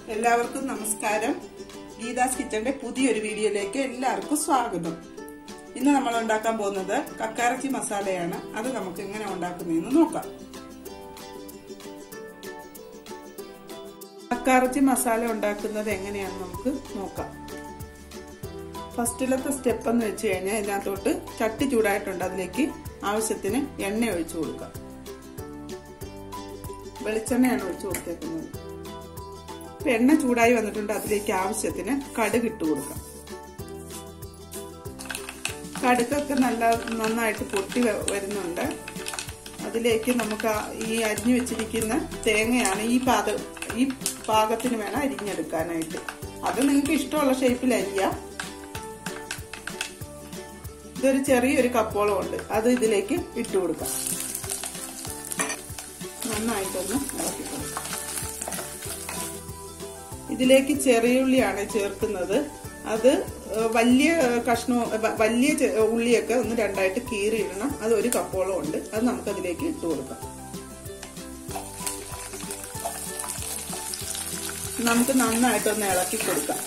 എല്ലാവർക്കും നമസ്കാരം ഗീതാസ് കിച്ചന്റെ പുതിയൊരു വീഡിയോയിലേക്ക് എല്ലാവർക്കും സ്വാഗതം ഇന്ന് നമ്മൾ ഉണ്ടാക്കാൻ പോകുന്നത് കക്കാറച്ചി മസാലയാണ് അത് നമുക്ക് എങ്ങനെ ഉണ്ടാക്കുന്നതെന്ന് നോക്കാം കക്കാറച്ചി മസാല ഉണ്ടാക്കുന്നത് എങ്ങനെയാണെന്ന് നമുക്ക് നോക്കാം ഫസ്റ്റിലത്തെ സ്റ്റെപ്പ് എന്ന് വെച്ച് കഴിഞ്ഞാൽ ഇതിനകത്തോട്ട് ചട്ടി ചൂടായിട്ടുണ്ട് അതിലേക്ക് ആവശ്യത്തിന് എണ്ണ ഒഴിച്ചു കൊടുക്കാം വെളിച്ചെണ്ണയാണ് ഒഴിച്ചു കൊടുത്തേക്കുന്നത് ഇപ്പൊ എണ്ണ ചൂടായി വന്നിട്ടുണ്ട് അതിലേക്ക് ആവശ്യത്തിന് കടുക് ഇട്ട് കൊടുക്കാം കടുകൊക്കെ നല്ല നന്നായിട്ട് പൊട്ടി വരുന്നുണ്ട് അതിലേക്ക് നമുക്ക് ഈ അരിഞ്ഞു വെച്ചിരിക്കുന്ന തേങ്ങയാണ് ഈ പാക ഈ പാകത്തിന് വേണം അരിഞ്ഞെടുക്കാനായിട്ട് അത് നിങ്ങൾക്ക് ഇഷ്ടമുള്ള ഷേപ്പിൽ അരിയാം ഇതൊരു ചെറിയൊരു കപ്പോളം ഉണ്ട് അത് ഇതിലേക്ക് ഇട്ട് കൊടുക്കാം നന്നായിട്ടൊന്ന് ഇളക്കി കൊടുക്കാം ഇതിലേക്ക് ചെറിയുള്ളിയാണ് ചേർക്കുന്നത് അത് വലിയ കഷ്ണവും വലിയ ഉള്ളിയൊക്കെ ഒന്ന് രണ്ടായിട്ട് കീറിയിടണം അത് ഒരു കപ്പോളം ഉണ്ട് അത് നമുക്ക് അതിലേക്ക് ഇട്ട് കൊടുക്കാം നമുക്ക് നന്നായിട്ടൊന്ന് ഇളക്കി കൊടുക്കാം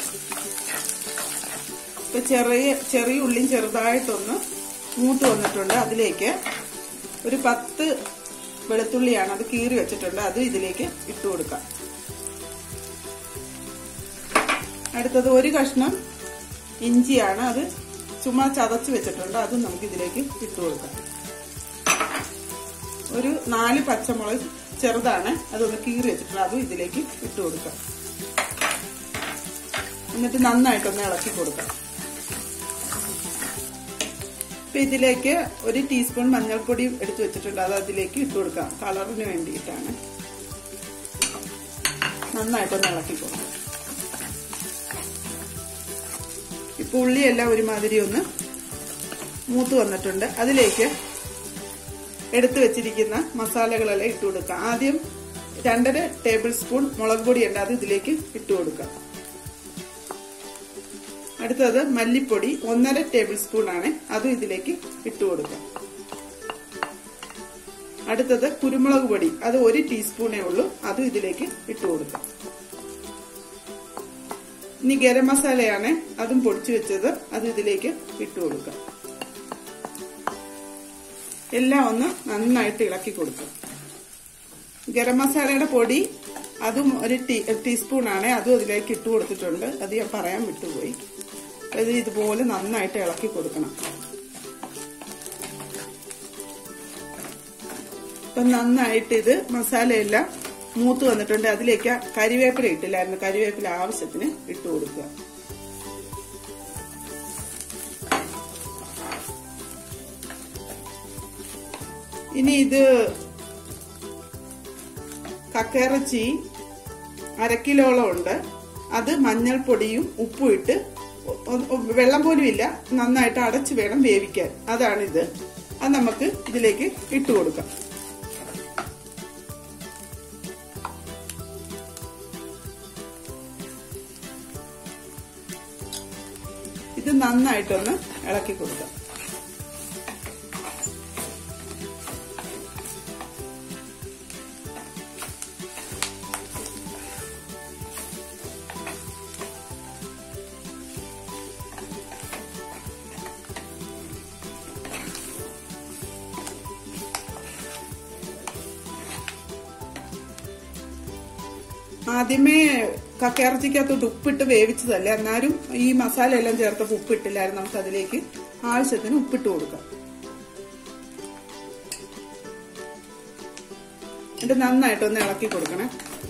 ഇപ്പൊ ചെറിയ ചെറിയ ഉള്ളിയും ചെറുതായിട്ടൊന്ന് മൂത്ത് വന്നിട്ടുണ്ട് അതിലേക്ക് ഒരു പത്ത് വെളുത്തുള്ളിയാണ് അത് കീറി വെച്ചിട്ടുണ്ട് അത് ഇതിലേക്ക് ഇട്ട് കൊടുക്കാം അടുത്തത് ഒരു കഷ്ണം ഇഞ്ചിയാണ് അത് ചുമ്മാ ചതച്ച് വെച്ചിട്ടുണ്ട് അതും നമുക്ക് ഇതിലേക്ക് ഇട്ട് കൊടുക്കാം ഒരു നാല് പച്ചമുളക് ചെറുതാണ് അതൊന്ന് കീറി വെച്ചിട്ടുണ്ട് അതും ഇതിലേക്ക് ഇട്ട് കൊടുക്കാം എന്നിട്ട് നന്നായിട്ടൊന്ന് ഇളക്കി കൊടുക്കാം ഇപ്പൊ ഇതിലേക്ക് ഒരു ടീസ്പൂൺ മഞ്ഞൾപ്പൊടി എടുത്തു വെച്ചിട്ടുണ്ട് അത് അതിലേക്ക് ഇട്ട് കൊടുക്കാം കളറിന് വേണ്ടിയിട്ടാണ് നന്നായിട്ടൊന്ന് ഇളക്കി കൊടുക്കാം ഇപ്പൊ ഉള്ളിയെല്ലാം ഒരുമാതിരി ഒന്ന് മൂത്ത് വന്നിട്ടുണ്ട് അതിലേക്ക് എടുത്തു വെച്ചിരിക്കുന്ന മസാലകളെല്ലാം ഇട്ട് കൊടുക്കാം ആദ്യം രണ്ടര ടേബിൾ സ്പൂൺ മുളക് പൊടി ഉണ്ട് അത് ഇതിലേക്ക് ഇട്ട് കൊടുക്കാം അടുത്തത് മല്ലിപ്പൊടി ഒന്നര ടേബിൾ സ്പൂൺ ആണ് അതും ഇതിലേക്ക് ഇട്ട് കൊടുക്കാം അടുത്തത് കുരുമുളക് പൊടി അത് ഒരു ടീസ്പൂണേ ഉള്ളൂ അതും ഇതിലേക്ക് ഇട്ട് കൊടുക്കാം ഇനി ഗരം മസാലയാണ് അതും പൊടിച്ചു വെച്ചത് അത് ഇതിലേക്ക് ഇട്ട് കൊടുക്കാം എല്ലാം ഒന്ന് നന്നായിട്ട് ഇളക്കി കൊടുക്കാം ഗരം മസാലയുടെ പൊടി അതും ഒരു ടീ ടീസ്പൂൺ ആണ് അതും അതിലേക്ക് ഇട്ട് കൊടുത്തിട്ടുണ്ട് അത് ഞാൻ പറയാൻ വിട്ടുപോയി അത് ഇതുപോലെ നന്നായിട്ട് ഇളക്കി കൊടുക്കണം ഇപ്പൊ നന്നായിട്ട് ഇത് മസാലയെല്ലാം മൂത്ത് വന്നിട്ടുണ്ട് അതിലേക്ക് കരിവേപ്പില ഇട്ടില്ലായിരുന്നു കരിവേപ്പില ആവശ്യത്തിന് ഇട്ട് കൊടുക്കുക ഇനി ഇത് കക്കയിറച്ചി അരക്കിലോളം ഉണ്ട് അത് മഞ്ഞൾപ്പൊടിയും ഉപ്പും ഇട്ട് വെള്ളം പോലും ഇല്ല നന്നായിട്ട് അടച്ചു വേണം വേവിക്കാൻ അതാണിത് അത് നമുക്ക് ഇതിലേക്ക് ഇട്ട് കൊടുക്കാം ഇത് നന്നായിട്ടൊന്ന് ഇളക്കി കൊടുക്കാം ആദ്യമേ കക്കയിറച്ചിക്കകത്തോട്ട് ഉപ്പിട്ട് വേവിച്ചതല്ലേ എന്നാലും ഈ മസാല എല്ലാം ചേർത്തപ്പോൾ ഉപ്പിട്ടില്ലായിരുന്നു നമുക്ക് അതിലേക്ക് ആവശ്യത്തിന് ഉപ്പിട്ട് കൊടുക്കാം എന്നിട്ട് നന്നായിട്ടൊന്ന് ഇളക്കി കൊടുക്കണേ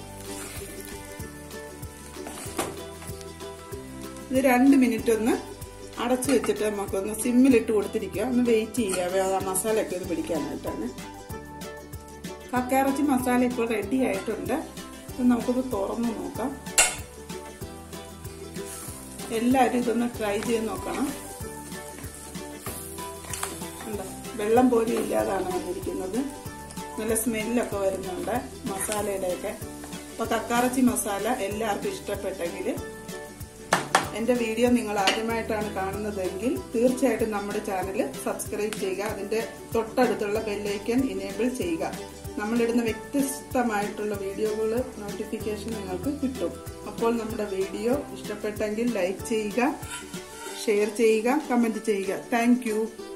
ഇത് രണ്ട് മിനിറ്റ് ഒന്ന് അടച്ചു വെച്ചിട്ട് നമുക്കൊന്ന് സിമ്മിലിട്ട് കൊടുത്തിരിക്കുക ഒന്ന് വെയിറ്റ് ചെയ്യുക മസാലയൊക്കെ ഒന്ന് പിടിക്കാനായിട്ടാണ് കക്കയിറച്ചി മസാല ഇപ്പോൾ റെഡി ആയിട്ടുണ്ട് നമുക്കൊന്ന് തുറന്ന് നോക്കാം എല്ലാവരും ഇതൊന്ന് ട്രൈ ചെയ്ത് നോക്കണം വെള്ളം പോലും ഇല്ലാതാണ് വന്നിരിക്കുന്നത് നല്ല സ്മെല്ലൊക്കെ വരുന്നുണ്ട് മസാലയുടെയൊക്കെ അപ്പൊ കക്കാറച്ചി മസാല എല്ലാവർക്കും ഇഷ്ടപ്പെട്ടെങ്കിൽ എന്റെ വീഡിയോ നിങ്ങൾ ആദ്യമായിട്ടാണ് കാണുന്നതെങ്കിൽ തീർച്ചയായിട്ടും നമ്മുടെ ചാനൽ സബ്സ്ക്രൈബ് ചെയ്യുക അതിന്റെ തൊട്ടടുത്തുള്ള ബെല്ലൈക്കൻ ഇനേബിൾ ചെയ്യുക നമ്മളിടുന്ന വ്യത്യസ്തമായിട്ടുള്ള വീഡിയോകൾ നോട്ടിഫിക്കേഷൻ നിങ്ങൾക്ക് കിട്ടും അപ്പോൾ നമ്മുടെ വീഡിയോ ഇഷ്ടപ്പെട്ടെങ്കിൽ ലൈക്ക് ചെയ്യുക ഷെയർ ചെയ്യുക കമന്റ് ചെയ്യുക താങ്ക്